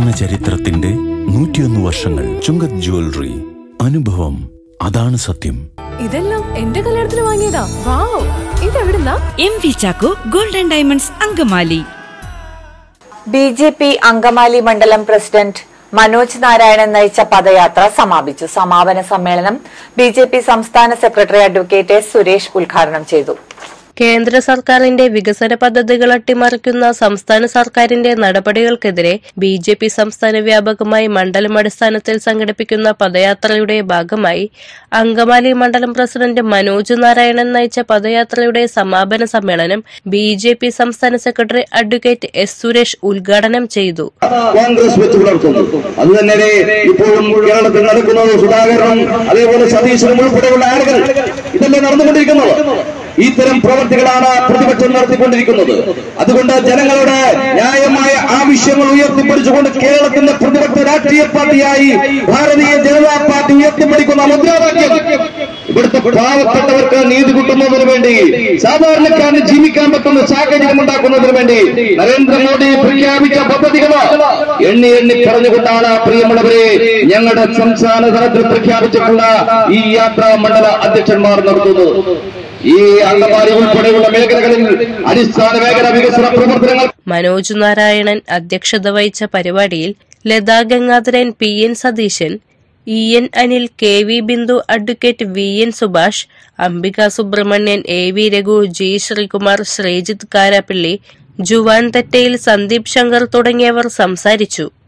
സ്വർണ്ണ ചരിത്രത്തിന്റെ നൂറ്റിയൊന്ന് വർഷങ്ങൾ ചുങ്കത് ജ്വല്ലറി അനുഭവം അതാണ് സത്യം ഇതെല്ലാം എന്റെ കല്യാണത്തിന് വാങ്ങിയതാ വാവ് ഇതെവിടുന്നാ M V Chacko golden diamonds Angamaly B J P Angamaly മണ്ഡലം പ്രസിഡന്റ് മനോജ് നാരായണൻ നയിച്ച പദയാത്ര സമാപിച്ചു സമാപന സമ്മേളനം ബി ജെ പി സംസ്ഥാന സെക്രട്ടറി അഡ്വക്കേറ്റ് എസ് സുരേഷ് ഉദ്ഘാടനം ചെയ്തു കേന്ദ്ര സർക്കാരിന്റെ വികസന പദ്ധതികൾ അട്ടിമറിക്കുന്ന സംസ്ഥാന സർക്കാരിന്റെ നടപടികൾക്കെതിരെ ബി ജെ പി സംസ്ഥാന വ്യാപകമായി മണ്ഡലം അടിസ്ഥാനത്തിൽ സംഘടിപ്പിക്കുന്ന പദയാത്രയുടെ ഭാഗമായി അങ്കമാലി മണ്ഡലം പ്രസിഡന്റ് മനോജ് നാരായണൻ നയിച്ച പദയാത്രയുടെ സമാപന സമ്മേളനം ബി ജെ പി സംസ്ഥാന സെക്രട്ടറി അഡ്വക്കേറ്റ് എസ് സുരേഷ് ഉദ്ഘാടനം ചെയ്തു കോൺഗ്രസ് വെച്ച് പുലർത്തുന്നു അത് തന്നെ ഇപ്പോഴും കേരളത്തിൽ നടക്കുന്നത് സുധാകരനും അതേപോലെ സതീശനും ഉൾപ്പെടെയുള്ള ആളുകൾ ഇതല്ലേ നടന്നുകൊണ്ടിരിക്കുന്നത് ഇത്തരം പ്രവർത്തികളാണ് പ്രതിപക്ഷം നടത്തിക്കൊണ്ടിരിക്കുന്നത് അതുകൊണ്ട് ജനങ്ങളുടെ ന്യായമായ ആവശ്യങ്ങൾ ഉയർത്തിപ്പിടിച്ചുകൊണ്ട് കേരളത്തിന്റെ പ്രതിപക്ഷ രാഷ്ട്രീയ പാർട്ടിയായി ഭാരതീയ ജനതാ പാർട്ടി ഉയർത്തിപ്പിടിക്കുന്ന മുദ്രാവാക്യം ഇവിടുത്തെ പാവപ്പെട്ടവർക്ക് നീതി കിട്ടുന്നതിന് വേണ്ടി സാധാരണക്കാരന് ജീവിക്കാൻ പറ്റുന്ന സാഹചര്യം ഉണ്ടാക്കുന്നതിന് വേണ്ടി നരേന്ദ്രമോദി പ്രഖ്യാപിച്ച പദ്ധതികൾ എണ്ണി എണ്ണി പറഞ്ഞുകൊണ്ടാണ് പ്രിയമുള്ളവരെ ഞങ്ങളുടെ സംസ്ഥാന തലത്തിൽ പ്രഖ്യാപിച്ചിട്ടുള്ള ഈ യാത്രാ മണ്ഡല അധ്യക്ഷന്മാർ നടത്തുന്നത് ഈ അങ്കമാലി ഉൾപ്പെടെയുള്ള മേഖലകളിൽ അടിസ്ഥാന മേഖല വികസന പ്രവർത്തനങ്ങൾ മനോജ് നാരായണൻ അധ്യക്ഷത വഹിച്ച പരിപാടിയിൽ Latha Gangadharan P N Satheesan E N Anil K V Bindu advocate V N Subhash Ambika Subramanian A V Raghu G Sreekumar Sreejith Karappilly Juan Thettayil Sandeep Shankar തുടങ്ങിയവർ സംസാരിച്ചു